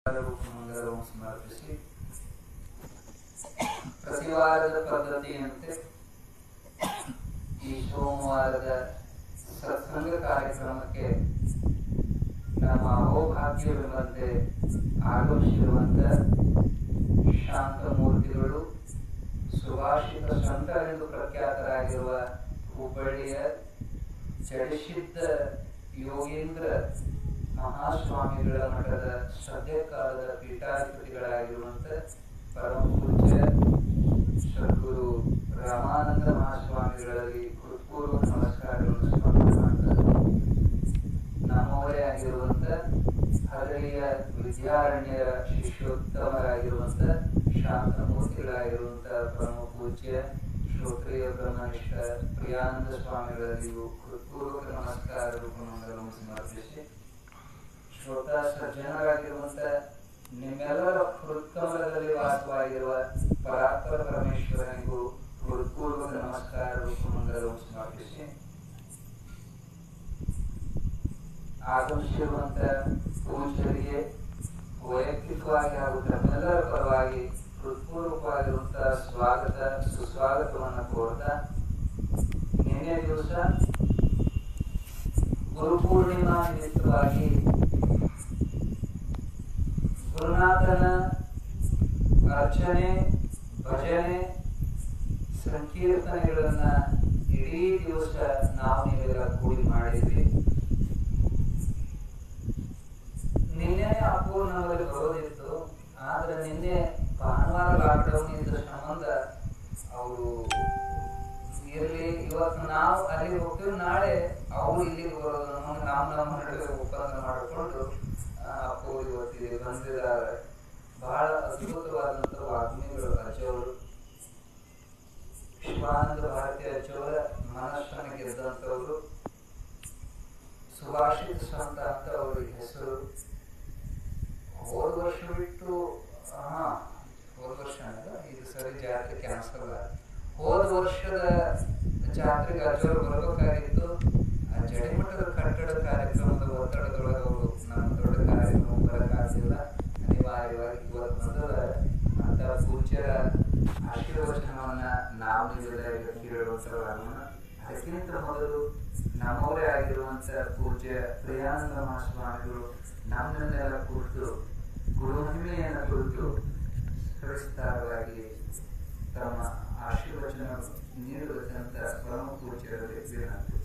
ಮಂಗಳವನ್ನು ಸಮರ್ಪಿಸಿ ಪ್ರತಿ ವಾರದ ಪದ್ಧತಿಯಂತೆ ಈ ಸೋಮವಾರದ ಸತ್ಸಂಗ ಕಾರ್ಯಕ್ರಮಕ್ಕೆ ನಮ್ಮ ಅಹೋಭಾಗ್ಯವೆಂಬಂತೆ ಆಗಮಿಸಿರುವಂತ ಶಾಂತಮೂರ್ತಿಗಳು ಸುಭಾಷಿತ ಸಂತರೆಂದು ಪ್ರಖ್ಯಾತರಾಗಿರುವ ಹುಬ್ಬಳ್ಳಿಯ ಜಡಸಿದ್ಧ ಯೋಗೇಂದ್ರ ಮಹಾಸ್ವಾಮಿಗಳ ಮಠದ ಸದ್ಯಕಾಲದ ಪೀಠಾಧಿಪತಿಗಳಾಗಿರುವಂತ ಪರಮ ಪೂಜ್ಯ ಸದ್ಗುರು ರಾಮಾನಂದ ಮಹಾಸ್ವಾಮಿಗಳಲ್ಲಿ ಹೃತ್ಪೂರ್ವ ನಮಸ್ಕಾರಗಳನ್ನು ಸಮರ್ಪಣೆ ಮಾಡ್ತಾರೆ ನಮ್ಮವರೇ ಆಗಿರುವಂತ ಹರಳಿಯ ವಿದ್ಯಾರಣ್ಯರ ಶಿಷ್ಯೋತ್ತಮರಾಗಿರುವಂತ ಶಾಂತಮೂರ್ತಿಗಳಾಗಿರುವಂತ ಪರಮ ಪೂಜ್ಯ ಶ್ರೋತ್ರಿಯ ಬ್ರಹ್ಮನಿಷ್ಠ ಪ್ರಿಯಾನಂದ ಸ್ವಾಮಿಗಳಲ್ಲಿಯೂ ಹೃತ್ಪೂರ್ವಕ ನಮಸ್ಕಾರ ರೂಪಮಂಗಲವನ್ನು ಸಮರ್ಪಿಸಿ ಶ್ರೋತ ಸಜ್ಜನರಾಗಿರುವಂತ ನಿಮ್ಮೆಲ್ಲರ ಹೃತ್ಕಮಲದಲ್ಲಿ ವಾಸವಾಗಿರುವ ಪರಾತ್ಪರ ಪರಮೇಶ್ವರನಿಗೂ ಹೃತ್ಪೂರ್ವಕ ನಮಸ್ಕಾರ ರೂಪಮಂಗಲವನ್ನು ಸಮರ್ಪಿಸಿ ಆಗಮಿಸಿರುವಂತ ಪೂಜ್ಯರಿಗೆ ವೈಯಕ್ತಿಕವಾಗಿ ಹಾಗೂ ತಮ್ಮೆಲ್ಲರ ಪರವಾಗಿ ಹೃತ್ಪೂರ್ವಕವಾಗಿರುವಂತಹ ಸ್ವಾಗತ ಸುಸ್ವಾಗತವನ್ನು ಕೋರ್ತಾ ನಿನ್ನೆ ದಿವಸ ಗುರುಪೂರ್ಣಿಮಾ ನಿಮಿತ್ತವಾಗಿ ಗುರುನಾಥನ ಅರ್ಚನೆ ಭಜನೆ ಸಂಕೀರ್ತನೆಗಳನ್ನ ಇಡೀ ದಿವಸ ನಾವು ನೀವೆಲ್ಲ ಕೂಡಿ ಮಾಡಿದ್ವಿ ನಿನ್ನೆ ಅಪೂರ್ಣವಾಗಿ ಬರೋದಿತ್ತು ಆದ್ರೆ ನಿನ್ನೆ ಭಾನುವಾರ ಲಾಕ್ಡೌನ್ ಇದ್ದ ಸಂಬಂಧ ಅವರು ಇರ್ಲಿ ಇವತ್ತು ನಾವು ಅಲ್ಲಿಗೆ ಹೋಗ್ತೀವಿ ನಾಳೆ ಅವ್ರು ಇಲ್ಲಿಗೆ ಬರೋದು ನಮ್ಮ ನಮ್ಮ ನಮ್ಮ ನಡುವೆ ಒಪ್ಪಂದ ಮಾಡಿಕೊಂಡು ಅಪ್ಪು ಇವತ್ತಿಗೆ ಬಂದಿದ್ದಾರೆ ಬಹಳ ಅದ್ಭುತವಾದಂತ ವಾಗ್ಮಿಗಳು ಅಜ್ಜವರು ಶಿವಾನಂದ ಭಾರತಿ ಅಜ್ಜವರ ಮನಸ್ಸನ್ನು ಗೆದ್ದಂಥವ್ರು ಸುಭಾಷಿತ ಸಂತ ಅಂತ ಅವ್ರಿಗೆ ಹೆಸರು ಹೋದ ವರ್ಷ ಬಿಟ್ಟು ಹಾ ಹೋದ ವರ್ಷ ಅಲ್ಲ ಇದು ಸರಿ ಜಾತ್ರೆ ಕ್ಯಾನ್ಸಲ್ ಹೋದ ವರ್ಷದ ಜಾತ್ರೆಗೆ ಅಜ್ಜವರು ಬರಬೇಕಾಗಿತ್ತು ಆ ಜಡಿಮಠದ ಕಟ್ಟಡ ಕಾರ್ಯಕ್ರಮದ ಒತ್ತಡದೊಳಗೆ ಅವರು ನಮ್ಮ ದೊಡ್ಡ ಕಾರ್ಯಕ್ರಮ ಬರಕ್ಕಾಗಲಿಲ್ಲ ಅನಿವಾರ್ಯವಾಗಿ ಇವತ್ತು ಬಂದದ ಅಂತ ಪೂಜ್ಯರ ಆಶೀರ್ವಚನವನ್ನ ನಾವು ನೀವೆಲ್ಲ ಕೇಳುವಂತರಾಗೋಣ ಅದಕ್ಕಿಂತ ಮೊದಲು ನಮ್ಮವರೇ ಆಗಿರುವಂತ ಪೂಜ್ಯ ಪ್ರಿಯಾನಂದ ಮಹಾಸ್ವಾಮಿಗಳು ನಮ್ಮನ್ನೆಲ್ಲ ಕುರಿತು ಗುರುಮಹಿಮೆಯನ್ನು ಕುರಿತು ಸವಿಸ್ತಾರವಾಗಿ ತಮ್ಮ ಆಶೀರ್ವಚನ ನೀಡುವಂತ ಪರಮ ಪೂಜ್ಯರಲ್ಲಿ ವಿನಂತಿ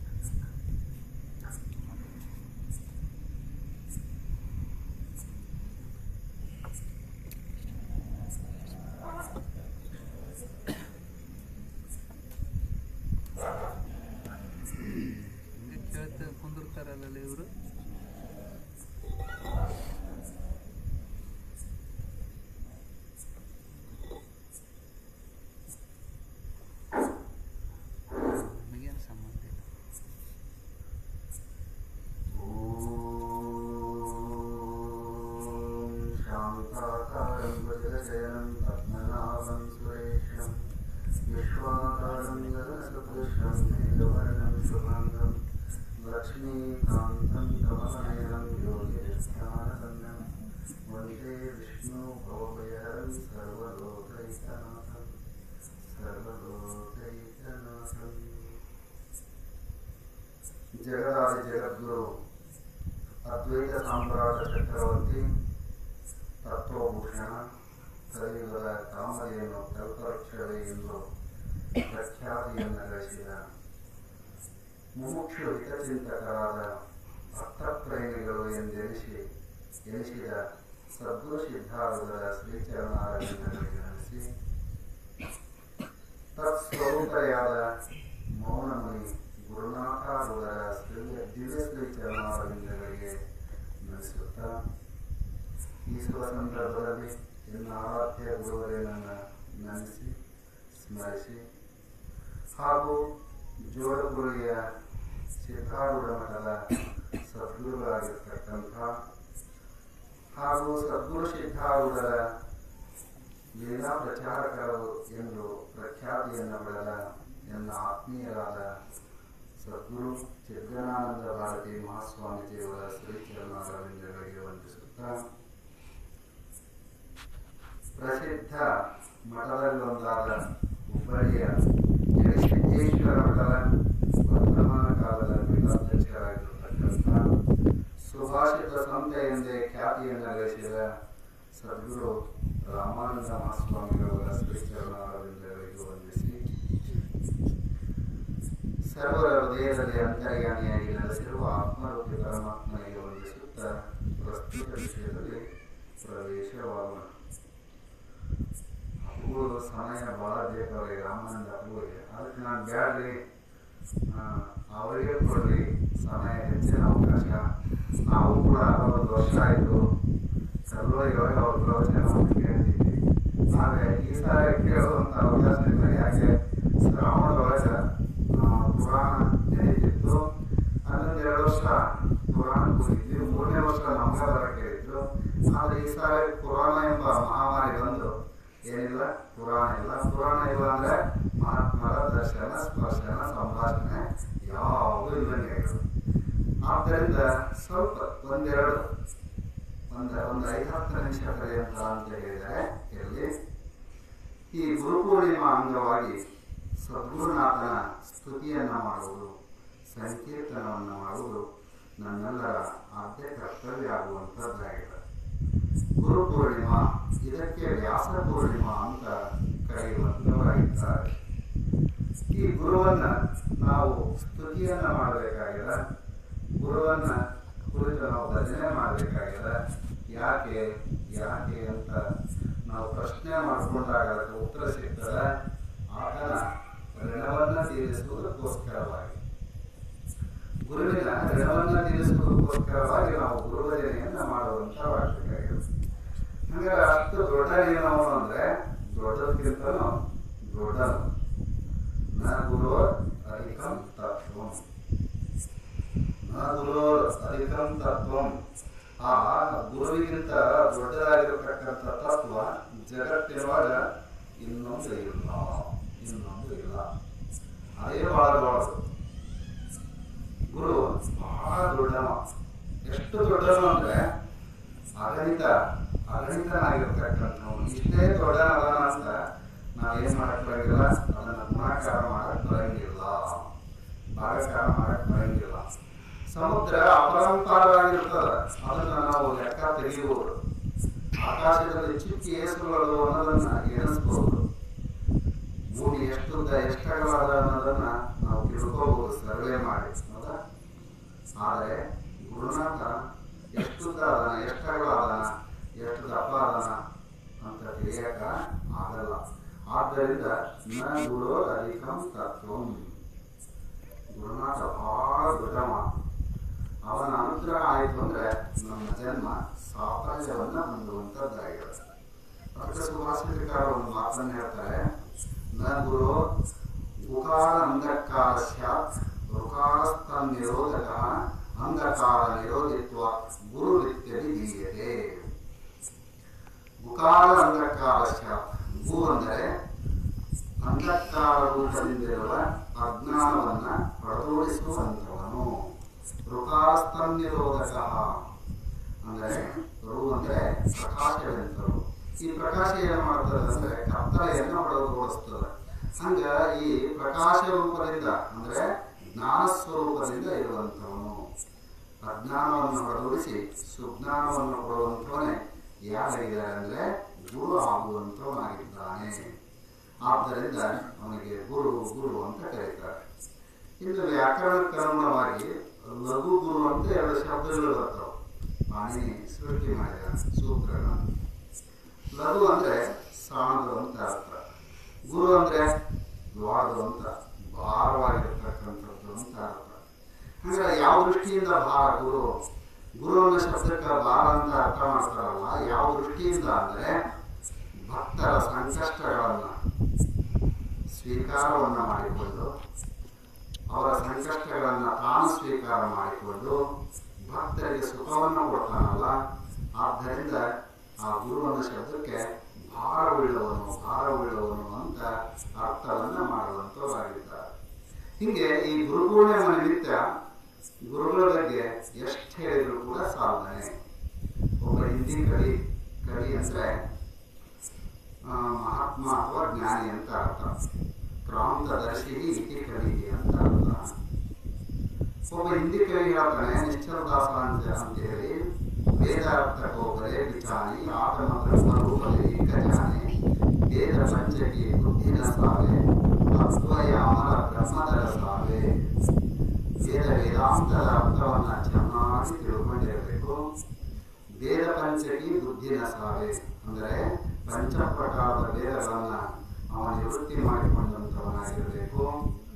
ಕೇಳ್ತಾ ಕುಂದಿರ್ತಾರಲ್ಲ ಇವರು ನಮಗೇನು ಸಂಬಂಧ ಇಲ್ಲ शान्ताकारं वज्रशयनं पद्मनाभं सुरेशं विश्वाकारं गगनसदृशं मेघवर्णं शुभाङ्गं लक्ष्मीकान्तं कमलनयनं योगिध्यानगम्यं वन्दे विष्णुभवभयहरं सर्वलोकैकनाथं सर्वलोकैकनाथम् ಜಗದಾದಿ ಜಗದ್ಗುರು ಅದ್ವೈತ ಸಾಮ್ರಾಟ ಚಕ್ರವರ್ತಿ ತತ್ವಭೂಷಣ ಕಲಿಯುಗದ ಕಾಮಧೇನು ಕಲ್ಪವೃಕ್ಷವೇ ಎಂದು ಪ್ರಖ್ಯಾತಿಯನ್ನು ಗಳಿಸಿದ ಮುಮುಕ್ಷು ಹಿತಚಿಂತಕರಾದ ಭಕ್ತಪ್ರೇಮಿಗಳು ಎಂದೆನಿಸಿ ಎನಿಸಿದ ಸದ್ಗುರು ಸಿದ್ಧಾರೂಢರ ಶ್ರೀಚರಣಾರವಿಂದಗಳಿಗೆ ನಡೆಸಿ ತತ್ಸ್ವರೂಪಯಾದ ಮೌನಮುನಿ ಗುರುನಾಥಾರೂಢರ ದಿವ್ಯ ದಿವ್ಯ ಶ್ರೀ ಚರಣಾರವಿಂದಗಳಿಗೆ ನಡೆಸುತ್ತಾ ಈ ಶುಭ ಸಂದರ್ಭದಲ್ಲಿ ಎನ್ನ ಆರಾಧ್ಯ ಗುರುವರೇನನ್ನು ನೆನೆಸಿ ಸ್ಮರಿಸಿ ಹಾಗೂ ಜೋಡಗುರಿಯ ಸಿದ್ಧಾರೂಢ ಮಠದ ಸದ್ಗುರುಗಳಾಗಿರ್ತಕ್ಕಂಥ ಹಾಗೂ ಸದ್ಗುರು ಸಿದ್ಧಾರೂಢರ ಲೀಲಾ ಪ್ರಚಾರಕರು ಎಂದು ಪ್ರಖ್ಯಾತಿಯನ್ನು ಪಡೆದ ನನ್ನ ಆತ್ಮೀಯರಾದ ಸದ್ಗುರು ಚಿದ್ಗಣಾನಂದ ಭಾರತಿ ಮಹಾಸ್ವಾಮೀಜಿಯವರ ಶ್ರೀಚರಣಾರವಿಂದಗಳಿಗೆ ವಂದಿಸುತ್ತಾ ಮಧ್ಯ ಮಠದಲ್ಲಿ ಒಂದಾದ ಹುಬ್ಬಳ್ಳಿಯ ಜಗಸಿದ್ದೇಶ್ವರ ಮಠದ ವರ್ತಮಾನ ಕಾಲದ ಪೀಠಾಧ್ಯಕ್ಷರಾಗಿರತಕ್ಕಂಥ ಸುಭಾಷಿತ ಸಂತೆ ಎಂದೇ ಖ್ಯಾತಿಯನ್ನು ಗಳಿಸಿದ ಸದ್ಗುರು ರಾಮಾನಂದ ಮಹಾಸ್ವಾಮಿಗಳವರ ಶ್ರೀಚರಣಾರವಿಂದಗಳಿಗೆ ವಂದಿಸಿ ಸರ್ವರ ಹೃದಯದಲ್ಲಿ ಅಂತರ್ಯಾಮಿಯಾಗಿ ನೆಲೆಸಿರುವ ಆತ್ಮರೂಪಿ ಪರಮಾತ್ಮನಿಗೆ ವಂದಿಸುತ್ತಾ ಪ್ರಸ್ತುತ ವಿಷಯದಲ್ಲಿ ಪ್ರವೇಶವಾಗೋಣ ಅಪ್ಪುಗಳು ಸಮಯ ಬಹಳ ಬೇಕಾದ್ರೆ ರಾಮಾನಂದ ಅಪ್ಪುಗಳಿಗೆ ಅದಕ್ಕೆ ನಾನು ಬ್ಯಾಡ್ರಿ ಆ, ಅವರಿಗೆ ಕೊಡ್ರಿ ಸಮಯ ಹೆಚ್ಚಿನ ಅವಕಾಶ ನಾವು ಕೂಡ ಒಂದು ವರ್ಷ ಆಯಿತು ಸರ್ವರಿಗೆ ಅವ್ರ ಪ್ರವಚನವನ್ನು ಕೇಳ್ತಿದ್ವಿ ಆದರೆ ಈ ಸಾರಿ ಕೇಳುವಂಥ ಅವಕಾಶ ಇಲ್ಲ ಯಾಕೆ ಶ್ರಾವಣದೊಳಗೆ ಆ, ಪುರಾಣ ನಡೀತಿತ್ತು ಅದೊಂದು ಎರಡು ವರ್ಷ ಪುರಾಣ ಕೂಗಿದ್ವಿ ಮೂರನೇ ವರ್ಷ ನಮ್ಗದರ ಕೇಳಿದ್ರು ಆದರೆ ಈ ಸಾರಿ ಪುರಾಣ ಎಂಬ ಮಹಾಮಾರಿ ಬಂದು ಏನಿಲ್ಲ ಪುರಾಣ ಇಲ್ಲ ಪುರಾಣ ಇಲ್ಲ ಅಂದ್ರೆ ಮಹಾತ್ಮರ ದರ್ಶನ ಸ್ಪರ್ಶನ ಸಂಭಾಷಣೆ ಯಾವುದೂ ಇಲ್ಲಂಗೆ ಆಗಿದೆ. ಆದ್ದರಿಂದ ಸ್ವಲ್ಪ ಒಂದೆರಡು ಒಂದು ಒಂದು ಐದು ಹತ್ತು ನಿಮಿಷ ಪರ್ಯಂತ ಅಂತ ಹೇಳಿದರೆ ಇಲ್ಲಿ ಈ ಗುರುಪೂರ್ಣಿಮಾ ಅಂಗವಾಗಿ ಸದ್ಗುರುನಾಥನ ಸ್ತುತಿಯನ್ನ ಮಾಡುವುದು ಸಂಕೀರ್ತನವನ್ನು ಮಾಡುವುದು ನನ್ನೆಲ್ಲರ ಆದ್ಯ ಕರ್ತವ್ಯ ಆಗುವಂಥದ್ದಾಗಿದೆ ಗುರು ಪೂರ್ಣಿಮಾ ಇದಕ್ಕೆ ವ್ಯಾಸ ಪೂರ್ಣಿಮಾ ಅಂತ ಕರೆಯುವಂತವರಾಗಿದ್ದಾರೆ ಈ ಗುರುವನ್ನ ನಾವು ಸ್ತುತಿಯನ್ನ ಮಾಡಬೇಕಾಗಿದೆ ಗುರುವನ್ನ ಕುರಿತು ನಾವು ಭಜನೆ ಮಾಡಬೇಕಾಗಿದೆ ಯಾಕೆ ಯಾಕೆ ಅಂತ ನಾವು ಪ್ರಶ್ನೆ ಮಾಡಿಕೊಂಡಾಗ ಅದಕ್ಕೆ ಉತ್ತರ ಸಿಗ್ತದೆ ಆತನ ಋಣವನ್ನ ತೀರಿಸುವುದಕ್ಕೋಸ್ಕರವಾಗಿ ಗುರುವಿನ ಋಣವನ್ನ ತೀರಿಸುವುದಕ್ಕೋಸ್ಕರವಾಗಿ ನಾವು ಗುರುವಜನೆಯನ್ನ ಮಾಡುವಂತವಾಗಬೇಕಾಗಿದೆ ಹಂಗಾರೆ ಅಷ್ಟು ದೊಡ್ಡ ನಿಯಮವನ್ನು ಅಂದ್ರೆ ದೊಡ್ಡದಕ್ಕಿಂತನೂ ದೊಡ್ಡದು ನ ಗುರು ಅಧಿಕಂ ತತ್ವಂ ನ ಗುರು ಅಧಿಕಂ ತತ್ವಂ ಆ ಗುರುವಿಗಿಂತ ದೊಡ್ಡದಾಗಿರತಕ್ಕಂಥ ತತ್ವ ಜಗತ್ತಿನೊಳಗ ಇನ್ನೊಂದು ಇಲ್ಲ ಇನ್ನೊಂದು ಇಲ್ಲ ಅದೇ ಬಹಳ ದೊಡ್ಡದು ಗುರು ಬಹಳ ದೊಡ್ಡವ ಎಷ್ಟು ದೊಡ್ಡನು ಅಂದ್ರೆ ಅಗಣಿತ ಅಗಣಿತನಾಗಿರ್ತಕ್ಕಂಥವ್ನು ಇಷ್ಟೇ ದೊಡ್ಡನದಾನ ಅಂತ ನಾವೇನ್ ಮಾಡಕ್ ಬರಂಗಿಲ್ಲ ಅದನ್ನ ಗುಣಾಕಾರ ಮಾಡಕ್ ಬರಂಗಿಲ್ಲ ಭಾಗಕಾರ ಮಾಡಕ್ ಬರಂಗಿಲ್ಲ ಸಮುದ್ರ ಅಪರಂಪಾರವಾಗಿರ್ತದ ಅದನ್ನ ನಾವು ಲೆಕ್ಕ ತೆಗೆಯುವುದು ಆಕಾಶದಲ್ಲಿ ಚುಕ್ಕಿ ಏಸುಗಳು ಅನ್ನೋದನ್ನ ಎಣಿಸ್ಬಹುದು ಭೂಮಿ ಎಷ್ಟುದ್ದ ಎಷ್ಟಗಲಾದ ಅನ್ನೋದನ್ನ ನಾವು ತಿಳ್ಕೋಬಹುದು ಸರ್ವೆ ಮಾಡಿ ಹೌದಾ ಆದರೆ ಗುರುನಾಥ ಎಷ್ಟುದ್ದ ಅದನ ಎಷ್ಟಗಳ ಅದನ ಎಷ್ಟು ದಪ್ಪ ಅದನ ಅಂತ ತಿಳಿಯಕ ಆಗಲ್ಲ ಆದ್ದರಿಂದ ನ ಗುರು ಅಧಿಕಂ ತತ್ವಂ ಗುರುನಾಥ ಬಹಳ ದೊಡ್ಡವ ಅವನ ಅನುಗ್ರಹ ಆಯಿತು ಅಂದ್ರೆ ನಮ್ಮ ಜನ್ಮ ಸಾಫಲ್ಯವನ್ನ ಹೊಂದುವಂತದ್ದಾಗಿದೆ ಅದಕ್ಕೆ ಸುಭಾಷಿತಕಾರ ಒಂದು ಮಾತನ್ನು ಹೇಳ್ತಾರೆ ನ ಗುರು ಉಕಾರ ಅಂಧಕಾರ ಸ್ಯಾತ್ ಋಕಾರಸ್ಥ ನಿರೋಧಕ ಅಂಧಕಾರ ನಿರೋಧಿತ್ವ ಗುರು ನಿತ್ಯದಿ ದೀಯತೆ ಉಕಾರ ಅಂಧಕಾರ ಸ್ಯಾತ್ ಗು ಅಂದರೆ ಅಂಧಕಾರ ರೂಪದಿಂದಿರುವ ಅಜ್ಞಾನವನ್ನ ಹೊರತೋಡಿಸುವಂತವನು ಋಕಾರಸ್ಥ ನಿರೋಧಕ ಅಂದರೆ ರು ಅಂದ್ರೆ ಪ್ರಕಾಶವೆಂತರು ಈ ಪ್ರಕಾಶ ಏನ್ ಮಾಡ್ತದೆ ಅಂದ್ರೆ ಕತ್ತಲೆಯನ್ನು ಹೊಡೆದೋಡಿಸ್ತದೆ ಹಂಗ ಈ ಪ್ರಕಾಶ ರೂಪದಿಂದ ಅಂದ್ರೆ ಜ್ಞಾನ ಸ್ವರೂಪದಿಂದ ಇರುವಂತವನು ಅಜ್ಞಾನವನ್ನು ಹೊರದೂಡಿಸಿ ಸುಜ್ಞಾನವನ್ನು ಕೊಡುವಂತವನೇ ಯಾರಾಗಿದ್ದಾರೆ ಅಂದ್ರೆ ಗುರು ಆಗುವಂತವನಾಗಿದ್ದಾನೆ ಆದ್ದರಿಂದ ಅವನಿಗೆ ಗುರು ಗುರು ಅಂತ ಕರೀತಾರೆ ಇನ್ನು ವ್ಯಾಕರಣಕ್ಕೆ ಅನುಗುಣವಾಗಿ ಲಘು ಗುರು ಅಂತ ಎರಡು ಶಬ್ದಗಳು ಬರ್ತಾವೆ ಪಾಣಿನಿ ಸೃಷ್ಟಿ ಮಾಡಿದ ಸೂತ್ರಗಳನ್ನು ಲಘು ಅಂದ್ರೆ ಸಣ್ಣದು ಅಂತ ಅರ್ಥ ಗುರು ಅಂದ್ರೆ ದೊಡ್ಡದು ಅಂತ ಭಾರವಾಗಿರ್ತಕ್ಕಂಥದ್ದು ಅಂತ ಅರ್ಥ ಅಂದ್ರೆ ಯಾವ ದೃಷ್ಟಿಯಿಂದ ಭಾರ ಗುರು ಗುರು ಅನ್ನೋ ಶಬ್ದಕ್ಕೆ ಭಾರ ಅಂತ ಅರ್ಥ ಮಾಡ್ತಾರಲ್ಲ ಯಾವ ದೃಷ್ಟಿಯಿಂದ ಅಂದ್ರೆ ಭಕ್ತರ ಸಂಕಷ್ಟಗಳನ್ನ ಸ್ವೀಕಾರವನ್ನ ಮಾಡಿಕೊಂಡು ಅವರ ಸಂಕಷ್ಟಗಳನ್ನ ತಾನು ಸ್ವೀಕಾರ ಮಾಡಿಕೊಂಡು ಭಕ್ತರಿಗೆ ಸುಖವನ್ನು ಕೊಡ್ತಾನಲ್ಲ ಆದ್ದರಿಂದ ಆ ಗುರುವನ ಶಬ್ದಕ್ಕೆ ಭಾರವುಳ್ಳವನು ಭಾರವುಳ್ಳವನು ಅಂತ ಅರ್ಥವನ್ನ ಮಾಡುವಂತವರಾಗಿದ್ದಾರೆ ಹೀಗೆ ಈ ಗುರುಪೂರ್ಣಿಮ ನಿಮಿತ್ತ ಗುರುಗಳ ಬಗ್ಗೆ ಎಷ್ಟು ಹೇಳಿದ್ರು ಕೂಡ ಸಾಧನೆ ಒಬ್ಬ ಹಿಂದಿ ಕವಿ ಕವಿ ಅಂದ್ರೆ ಆ, ಮಹಾತ್ಮ ಅಥವಾ ಜ್ಞಾನಿ ಅಂತ ಅರ್ಥ ಕ್ರಾಂತದರ್ಶಿ ಇತಿ ಕವಿಗೆ ಅಂತ ಅರ್ಥ ಒಬ್ಬ ಹಿಂದಿ ಕವಿ ಹೇಳ್ತಾನೆ ನಿಶ್ಚಲದಾಸ ಅಂತ ಅಂತೇಳಿ ವೇದಾರ್ಥ ಹೋಗರೆ ವಿಚಾರಿ ಆತನ ಬ್ರಹ್ಮ ರೂಪದಲ್ಲಿ ಖಜಾನೆ ವೇದ ಪಂಚಕಿ ಬುದ್ಧಿನ ಸಾವೆ ಅದ್ವಯ ಅಮರ ಬ್ರಹ್ಮದರ ಸಾವೆ ವೇದ ವೇದಾಂತದ ಅರ್ಥವನ್ನ ಚೆನ್ನಾಗಿ ತಿಳ್ಕೊಂಡಿರಬೇಕು ವೇದ ಪಂಚಕಿ ಬುದ್ಧಿನ ಸಾವೆ ಅಂದರೆ ಪಂಚಪ್ರಕಾರದ ವೇದಗಳನ್ನ ಅವನ ನಿವೃತ್ತಿ ಮಾಡಿಕೊಂಡಂತವನಾಗಿರಬೇಕು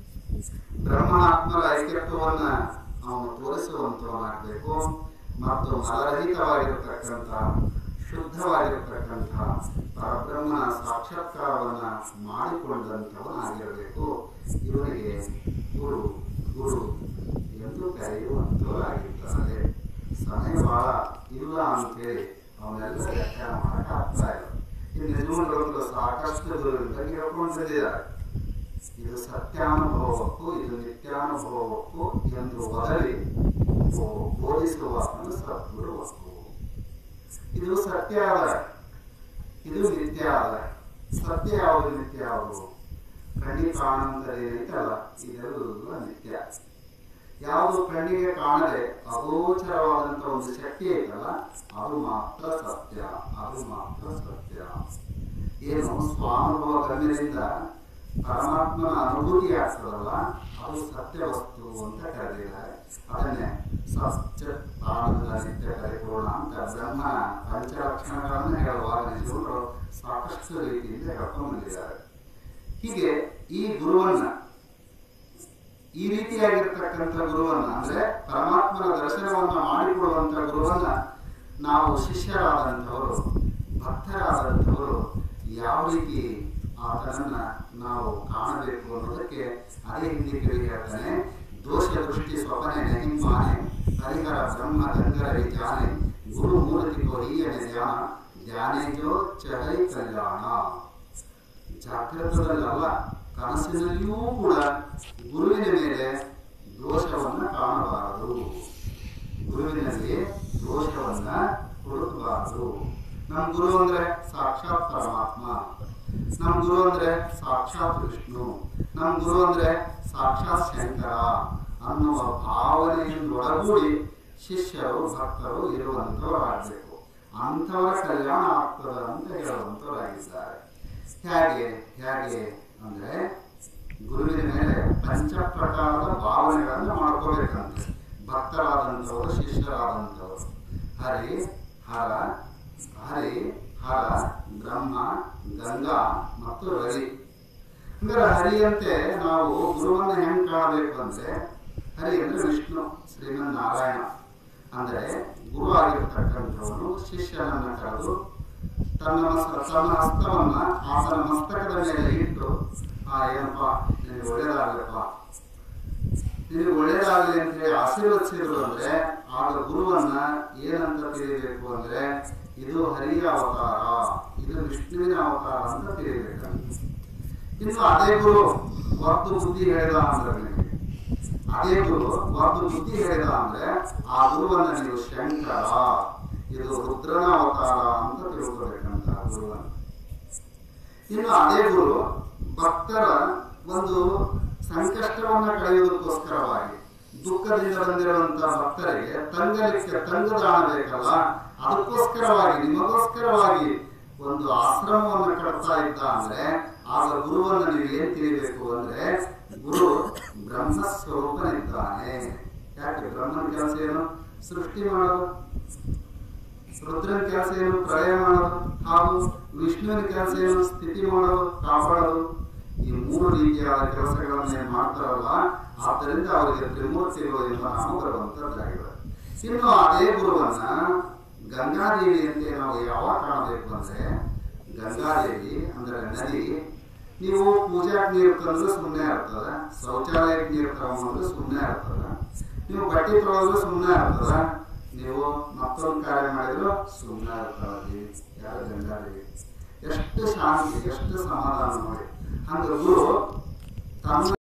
ಬ್ರಹ್ಮಾತ್ಮರ ಐಕ್ಯತ್ವವನ್ನ ಅವನು ತೋರಿಸುವಂತವನಾಗಬೇಕು ಮತ್ತು ಮಲರಹಿತವಾಗಿರತಕ್ಕಂಥ ಶುದ್ಧವಾಗಿರತಕ್ಕಂಥ ಪರಬ್ರಹ್ಮನ ಸಾಕ್ಷಾತ್ಕಾರವನ್ನ ಮಾಡಿಕೊಂಡಂಥವನಾಗಿರಬೇಕು ಇವನಿಗೆ ಗುರು ಗುರು ಎಂದು ಕರೆಯುವಂತವರಾಗಿದ್ದಾರೆ ಸಮಯ ಬಹಳ ಇಲ್ಲ ಅಂತೇಳಿ ಅವನ್ನೆಲ್ಲ ವ್ಯಾಖ್ಯಾನ ಮಾಡಕ್ ಆಗ್ತಾ ಇಲ್ಲ ಇನ್ನು ಯಜಮಾನರು ಸಾಕಷ್ಟು ದೂರದಿಂದ ಹೇಳ್ಕೊಂಡು ಬಂದಿದ್ದಾರೆ ಇದು ಸತ್ಯಾನುಭವಕ್ಕೂ ಇದು ನಿತ್ಯಾನುಭವಕ್ಕೂ ಎಂದು ಒದರಿ ಬೋ- ಬೋಧಿಸುವ ಸದ್ಗುರು ವಸ್ತು ಇದು ಸತ್ಯ ಆದ ಇದು ನಿತ್ಯ ಆದ ಸತ್ಯ ಯಾವುದು ನಿತ್ಯ ಯಾವುದು ಕಣ್ಣಿಗೆ ಕಾಣುವಂಥದ್ದು ಏನೈತಲ್ಲ ಇದೆಲ್ಲ ನಿತ್ಯ ಯಾವುದು ಕಣ್ಣಿಗೆ ಕಾಣದೆ ಅಗೋಚರವಾದಂತ ಒಂದು ಶಕ್ತಿ ಐತಲ್ಲ ಅದು ಮಾತ್ರ ಸತ್ಯ ಅದು ಮಾತ್ರ ಸತ್ಯ ಏನು ಸ್ವಾನುಭವ ಗಮ್ಯದಿಂದ ಪರಮಾತ್ಮನ ಅನುಭೂತಿ ಆಗ್ತದಲ್ಲ ಅದು ಸತ್ಯ ವಸ್ತು ಅಂತ ಕರೆದಿದ್ದಾರೆ ಅದನ್ನೇ ಸತ್ಯ ಆನಂದ ನಿತ್ಯ ಪರಿಪೂರ್ಣ ಅಂತ ಬ್ರಹ್ಮನ ಪಂಚಲಕ್ಷಣಗಳನ್ನು ಹೇಳುವಾಗ ನಿಜರು ಸಾಕಷ್ಟು ರೀತಿಯಿಂದ ಹೇಳ್ಕೊಂಡು ಬಂದಿದ್ದಾರೆ ಹೀಗೆ ಈ ಗುರುವನ್ನ ಈ ರೀತಿಯಾಗಿರ್ತಕ್ಕಂಥ ಗುರುವನ್ನ ಅಂದ್ರೆ ಪರಮಾತ್ಮನ ದರ್ಶನವನ್ನ ಮಾಡಿಕೊಡುವಂತ ಗುರುವನ್ನ ನಾವು ಶಿಷ್ಯರಾದಂಥವರು ಭಕ್ತರಾದಂಥವರು ಯಾವ ರೀತಿ ಆತನನ್ನ ನಾವು ಕಾಣಬೇಕು ಅನ್ನೋದಕ್ಕೆ ಅದೇ ಹಿಂದಿ ಕವಿ ಹೇಳ್ತಾನೆ ದೋಷ ದೃಷ್ಟಿ ಸ್ವಪನೆ ನಹಿಮಾನೆ ಹರಿಹರ ಬ್ರಹ್ಮ ಗಂಗರ ಜಾನೆ ಗುರು ಮೂರ್ತಿ ಕೊರಿಯನೆ ಧ್ಯಾನ ಧ್ಯಾನೇಜೋ ಚಹೈ ಕಲ್ಯಾಣ ಜಾಗೃತದಲ್ಲಲ್ಲ ಕನಸಿನಲ್ಲಿಯೂ ಕೂಡ ಗುರುವಿನ ಮೇಲೆ ದೋಷವನ್ನ ಕಾಣಬಾರದು ಗುರುವಿನಲ್ಲಿ ದೋಷವನ್ನ ಹುಡುಕಬಾರದು ನಮ್ಮ ಗುರು ಅಂದ್ರೆ ಸಾಕ್ಷಾತ್ ಪರಮಾತ್ಮ ನಮ್ಮ ಗುರು ಅಂದ್ರೆ ಸಾಕ್ಷಾತ್ ವಿಷ್ಣು ನಮ್ಮ ಗುರು ಅಂದ್ರೆ ಸಾಕ್ಷಾತ್ ಶಂಕರ ಅನ್ನುವ ಭಾವನೆಯಿಂದೊಳಗೂಡಿ ಶಿಷ್ಯರು ಭಕ್ತರು ಇರುವಂತವರಾಗಬೇಕು ಅಂಥವರ ಕಲ್ಯಾಣ ಆಗ್ತದ ಅಂತ ಹೇಳುವಂತವರಾಗಿದ್ದಾರೆ ಹೇಗೆ ಹೇಗೆ ಅಂದ್ರೆ ಗುರುವಿನ ಮೇಲೆ ಪಂಚ ಪ್ರಕಾರದ ಭಾವನೆಗಳನ್ನು ಮಾಡ್ಕೋಬೇಕಂತೆ ಭಕ್ತರಾದಂಥವರು ಶಿಷ್ಯರಾದಂಥವರು ಹರಿ ಹರ ಹರಿ ಹರ ಬ್ರಹ್ಮ ಗಂಗಾ ಮತ್ತು ರವಿ ಅಂದ್ರೆ ಹರಿಯಂತೆ ನಾವು ಗುರುವನ್ನ ಹೆಂಗ್ ಕಾಣಬೇಕು ಅಂದ್ರೆ ಹರಿ ಅಂದ್ರೆ ವಿಷ್ಣು ಶ್ರೀಮನ್ ನಾರಾಯಣ ಅಂದ್ರೆ ಗುರು ಆಗಿರ್ತಕ್ಕಂಥವನು ಶಿಷ್ಯನನ್ನ ಕರೆದು ತನ್ನ ಮಸ್ತ ತನ್ನ ಹಸ್ತವನ್ನ ಆತನ ಮಸ್ತಕದ ಮೇಲೆ ಇಟ್ಟು ಆ ಏನಪ್ಪ ನಿನಗೆ ಒಳ್ಳೇದಾಗಲಪ್ಪ ನಿನಗೆ ಒಳ್ಳೇದಾಗಲಿ ಅಂತ ಹೇಳಿ ಆಶೀರ್ವದಿಸಿದ್ರು ಅಂದ್ರೆ ಆಗ ಗುರುವನ್ನ ಏನಂತ ತಿಳಿಬೇಕು ಅಂದ್ರೆ ಇದು ಹರಿಯ ಅವತಾರ ಇದು ವಿಷ್ಣುವಿನ ಅವತಾರ ಅಂತ ತಿಳಿಬೇಕಂತ ಇನ್ನು ಅದೇ ಗುರು ಒತ್ತು ಬುದ್ಧಿ ಹೇಳಿದ ಅಂದ್ರೆ ನಿನಗೆ ಅದೇ ಗುರು ಒಂದು ಬುದ್ಧಿ ಹೇಳಿದ ಅಂದ್ರೆ ಆ ಗುರುವನ್ನ ನೀವು ಶಂಕರ ಇದು ರುದ್ರನ ಅವತಾರ ಅಂತ ತಿಳ್ಕೊಬೇಕಂತ ಗುರುವನ್ನ ಇನ್ನು ಅದೇ ಗುರು ಭಕ್ತರ ಒಂದು ಸಂಕಷ್ಟವನ್ನ ಕಳೆಯುವುದಕ್ಕೋಸ್ಕರವಾಗಿ ದುಃಖದಿಂದ ಬಂದಿರುವಂತ ಭಕ್ತರಿಗೆ ತಂಗಲಿಕ್ಕೆ ತಂಗುದಾಣ ಬೇಕಲ್ಲ ಅದಕ್ಕೋಸ್ಕರವಾಗಿ ನಿಮಗೋಸ್ಕರವಾಗಿ ಒಂದು ಆಶ್ರಮವನ್ನು ಕಟ್ತಾ ಇದ್ದ ಅಂದ್ರೆ ಆಗ ಗುರುವನ್ನ ನೀವು ಏನ್ ತಿಳಿಬೇಕು ಅಂದ್ರೆ ಗುರು ಬ್ರಹ್ಮ ಸ್ವರೂಪನಿದ್ದಾನೆ ಯಾಕೆ ಬ್ರಹ್ಮನ ಕೆಲಸ ಏನು ಸೃಷ್ಟಿ ಮಾಡೋದು ರುದ್ರನ ಕೆಲಸ ಏನು ಪ್ರಳಯ ಮಾಡೋದು ಹಾಗೂ ವಿಷ್ಣುವಿನ ಕೆಲಸ ಏನು ಸ್ಥಿತಿ ಮಾಡೋದು ಕಾಪಾಡೋದು ಈ ಮೂರು ರೀತಿಯಾದ ಕೆಲಸಗಳನ್ನ ಏನ್ ಮಾಡ್ತಾರಲ್ಲ ಆದ್ದರಿಂದ ಅವರಿಗೆ ತ್ರಿಮೂರ್ತಿಗಳು ಎಂಬ ನಾಮ ಬರುವಂತದ್ದಾಗಿದೆ ಇನ್ನು ಅದೇ ಗುರುವನ್ನ ಗಂಗಾದೇವಿ ಅಂತ ನಾವು ಯಾವಾಗ ಕಾಣಬೇಕು ಅಂದ್ರೆ ಗಂಗಾದೇವಿ ಅಂದ್ರೆ ನದಿ ನೀವು ಪೂಜಾಕ್ ನೀರು ತಂದ್ರೆ ಸುಮ್ಮನೆ ಇರ್ತದ ಶೌಚಾಲಯಕ್ಕೆ ನೀರು ತಗೊಂಡ್ರೆ ಸುಮ್ಮನೆ ಇರ್ತದ ನೀವು ಬಟ್ಟೆ ತೊಳೆದ್ರೆ ಸುಮ್ಮನೆ ಇರ್ತದ ನೀವು ಮತ್ತೊಂದು ಕಾರ್ಯ ಮಾಡಿದ್ರು ಸುಮ್ಮನೆ ಇರ್ತಾವೆ ಯಾರ ಗಂಗಾದೇವಿ ಎಷ್ಟು ಶಾಂತಿ ಎಷ್ಟು ಸಮಾಧಾನ ನೋಡಿ ಹಂಗ ಗುರು ತನ್ನ